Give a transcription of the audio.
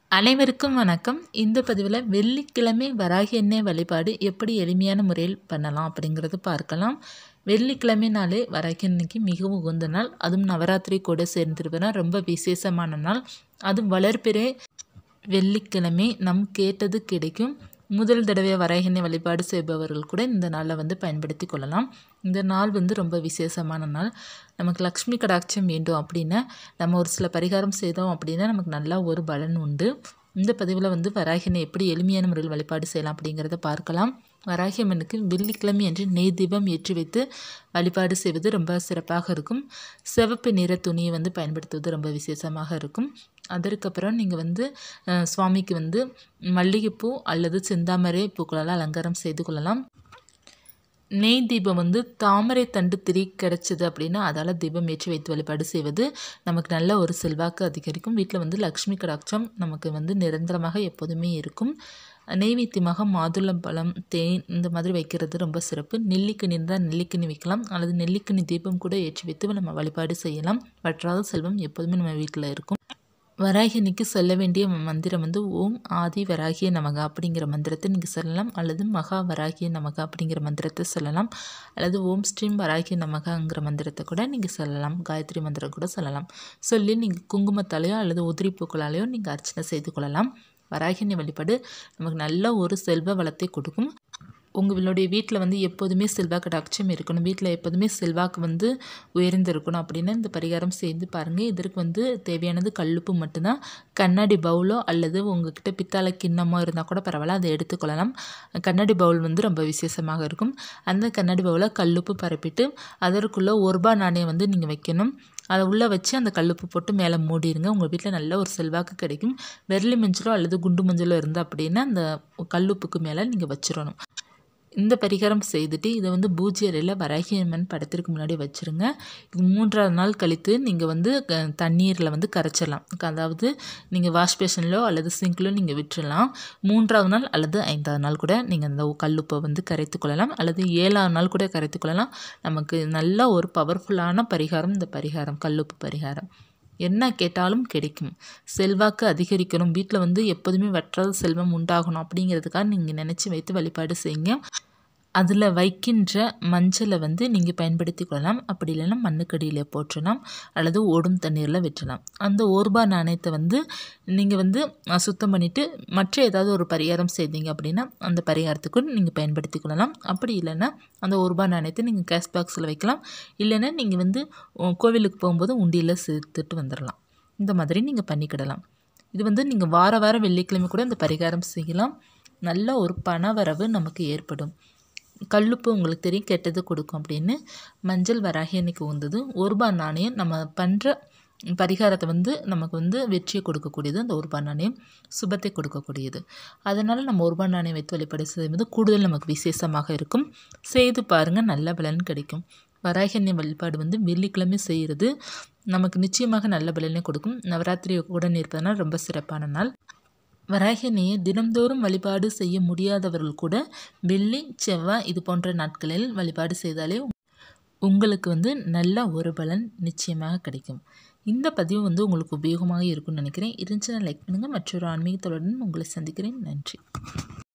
அனைவருக்கும் வணக்கம் இந்த பதிவில் வெள்ளிக்கிழமை வராகி எண்ணெய் வழிபாடு எப்படி எளிமையான முறையில் பண்ணலாம் அப்படிங்கிறது பார்க்கலாம் வெள்ளிக்கிழமைனாலே வராகி அன்னைக்கு மிகவும் உகந்த நாள் அதுவும் நவராத்திரி கூட சேர்ந்துருப்பதுனா ரொம்ப விசேஷமான நாள் அதுவும் வளர்பிறை வெள்ளிக்கிழமை நம் கேட்டது கிடைக்கும் முதல் தடவை வராகினை வழிபாடு செய்பவர்கள் கூட இந்த நாளை வந்து பயன்படுத்தி கொள்ளலாம் இந்த நாள் வந்து ரொம்ப விசேஷமான நாள் நமக்கு லக்ஷ்மி கடாட்சம் வேண்டும் அப்படின்னா நம்ம ஒரு சில பரிகாரம் செய்தோம் அப்படின்னா நமக்கு நல்லா ஒரு பலன் உண்டு இந்த பதிவில் வந்து வராகினை எப்படி எளிமையான முறையில் வழிபாடு செய்யலாம் அப்படிங்கிறத பார்க்கலாம் வராகி அம்மனுக்கு வெள்ளிக்கிழமை அன்று நெய் தீபம் ஏற்றி வைத்து வழிபாடு செய்வது ரொம்ப சிறப்பாக இருக்கும் சிவப்பு நிற துணியை வந்து பயன்படுத்துவது ரொம்ப விசேஷமாக இருக்கும் அதற்கப்புறம் நீங்கள் வந்து அஹ், சுவாமிக்கு வந்து மல்லிகைப்பூ அல்லது செந்தாமரை பூக்களால் அலங்காரம் செய்து கொள்ளலாம் நெய் தீபம் வந்து தாமரை தண்டு திரி கிடச்சிது அப்படின்னா அதால் தீபம் ஏற்றி வைத்து வழிபாடு செய்வது நமக்கு நல்ல ஒரு செல்வாக்கு அதிகரிக்கும் வீட்டில் வந்து லக்ஷ்மி கடாட்சம் நமக்கு வந்து நிரந்தரமாக எப்போதுமே இருக்கும் நெய்வேத்தியமாக மாதுளம்பழம் தேன் இந்த மாதிரி வைக்கிறது ரொம்ப சிறப்பு நெல்லிக்கனி இருந்தால் நெல்லிக்கனி வைக்கலாம் அல்லது நெல்லிக்கனி தீபம் கூட ஏற்றி வைத்து நம்ம வழிபாடு செய்யலாம் வற்றாத செல்வம் எப்போதுமே நம்ம வீட்டில் இருக்கும் வராகினிக்கு சொல்ல வேண்டிய மந்திரம் வந்து ஓம் ஆதி வராகிய நமக அப்படிங்கிற மந்திரத்தை நீங்கள் சொல்லலாம் அல்லது மகா வராகிய நமக அப்படிங்கிற மந்திரத்தை சொல்லலாம் அல்லது ஓம் ஸ்ரீம் வராகிய நமகங்கிற மந்திரத்தை கூட நீங்கள் சொல்லலாம் காயத்ரி மந்திரம் கூட சொல்லலாம் சொல்லி நீங்கள் குங்குமத்தாலேயோ அல்லது உதிரி பூக்களாலேயோ நீங்கள் அர்ச்சனை செய்து கொள்ளலாம் வராகினி வழிபாடு நமக்கு நல்ல ஒரு செல்வ வளத்தை கொடுக்கும் உங்களுடைய வீட்டில் வந்து எப்போதுமே செல்வா கடாட்சம் இருக்கணும் வீட்டில் எப்போதுமே செல்வாக்கு வந்து உயர்ந்திருக்கணும் அப்படின்னு இந்த பரிகாரம் செய்து பாருங்கள் இதற்கு வந்து தேவையானது கல்லுப்பு மட்டும்தான் கண்ணாடி பவுலோ அல்லது உங்ககிட்ட பித்தாளை கிண்ணமோ இருந்தால் கூட பரவாயில்ல அதை எடுத்துக்கொள்ளலாம் கண்ணாடி பவுல் வந்து ரொம்ப விசேஷமாக இருக்கும் அந்த கண்ணாடி பவுலை கல்லுப்பு பரப்பிட்டு அதற்குள்ளே ஒரு ரூபாய் நாணயம் வந்து நீங்கள் வைக்கணும் அதை உள்ளே வச்சு அந்த கல்லுப்பு போட்டு மேலே மூடிடுங்க உங்கள் வீட்டில் நல்ல ஒரு செல்வாக்கு கிடைக்கும் வெள்ளி மஞ்சளோ அல்லது குண்டு மஞ்சளோ இருந்தால் அப்படின்னா அந்த கல்லுப்புக்கு மேலே நீங்கள் வச்சிடணும் இந்த பரிகாரம் செய்துட்டு இதை வந்து பூஜை அறையில் வராகி அம்மன் படத்திற்கு முன்னாடி வச்சுருங்க இது மூன்றாவது நாள் கழித்து நீங்கள் வந்து க- தண்ணீரில் வந்து கரைச்சிடலாம் அதாவது நீங்கள் வாஷ் பேஷன்லையோ அல்லது சிங்க்லையோ நீங்கள் விட்டுறலாம் மூன்றாவது நாள் அல்லது ஐந்தாவது நாள் கூட நீங்கள் அந்த கல்லுப்பை வந்து கரைத்து கொள்ளலாம் அல்லது ஏழாவது நாள் கூட கரைத்து கொள்ளலாம் நமக்கு நல்ல ஒரு பவர்ஃபுல்லான பரிகாரம் இந்த பரிகாரம் கல்லுப்பு பரிகாரம் என்ன கேட்டாலும் கிடைக்கும் செல்வாக்கு அதிகரிக்கணும் வீட்டில் வந்து எப்போதுமே வற்றாத செல்வம் உண்டாகணும் அப்படிங்கிறதுக்காக நீங்கள் நினச்சி வைத்து வழிபாடு செய்யுங்க அதில் வைக்கின்ற மஞ்சளை வந்து நீங்கள் பயன்படுத்தி கொள்ளலாம் அப்படி இல்லைன்னா மண்ணுக்கடியில் போற்றலாம் அல்லது ஓடும் தண்ணீரில் விட்டுறலாம் அந்த ஒரு ரூபாய் நாணயத்தை வந்து நீங்கள் வந்து அஹ், சுத்தம் பண்ணிவிட்டு மற்ற ஏதாவது ஒரு பரிகாரம் செய்தீங்க அப்படின்னா அந்த பரிகாரத்துக்கு நீங்கள் பயன்படுத்தி கொள்ளலாம் அப்படி இல்லைன்னா அந்த ஒரு ரூபாய் நாணயத்தை நீங்கள் கேஷ் பாக்ஸில் வைக்கலாம் இல்லைன்னா நீங்கள் வந்து உம், கோவிலுக்கு போகும்போது உண்டியில் சேர்த்துட்டு வந்துடலாம் இந்த மாதிரி நீங்கள் பண்ணிக்கிடலாம் இது வந்து நீங்கள் வார வாரம் வெள்ளிக்கிழமை கூட இந்த பரிகாரம் செய்யலாம் நல்ல ஒரு பணவரவு நமக்கு ஏற்படும் கல்லுப்பு உங்களுக்கு தெரியும் கெட்டது கொடுக்கும் அப்படின்னு மஞ்சள் வராகி அன்னைக்கு உந்தது ஒரு ரூபாய் நாணயம் நம்ம பண்ணுற பரிகாரத்தை வந்து நமக்கு வந்து வெற்றியை கொடுக்கக்கூடியது அந்த ஒரு ரூபாய் நாணயம் சுபத்தை கொடுக்கக்கூடியது அதனால் நம்ம ஒரு ரூபாய் நாணயம் வைத்து வழிபாடு செய்வது கூடுதல் நமக்கு விசேஷமாக இருக்கும் செய்து பாருங்கள் நல்ல பலன் கிடைக்கும் வராகி அன்னை வழிபாடு வந்து வெள்ளிக்கிழமை செய்கிறது நமக்கு நிச்சயமாக நல்ல பலனை கொடுக்கும் நவராத்திரி உடன் இருப்பதனால் ரொம்ப சிறப்பான நாள் வராகினியை தினம்தோறும் வழிபாடு செய்ய முடியாதவர்கள் கூட வெள்ளி செவ்வாய் இது போன்ற நாட்களில் வழிபாடு செய்தாலே உங்களுக்கு வந்து நல்ல ஒரு பலன் நிச்சயமாக கிடைக்கும் இந்த பதிவு வந்து உங்களுக்கு உபயோகமாக இருக்கும்னு நினைக்கிறேன் இருந்துச்சுன்னா லைக் பண்ணுங்கள் மற்றொரு ஆன்மீகத்தோடன் உங்களை சந்திக்கிறேன் நன்றி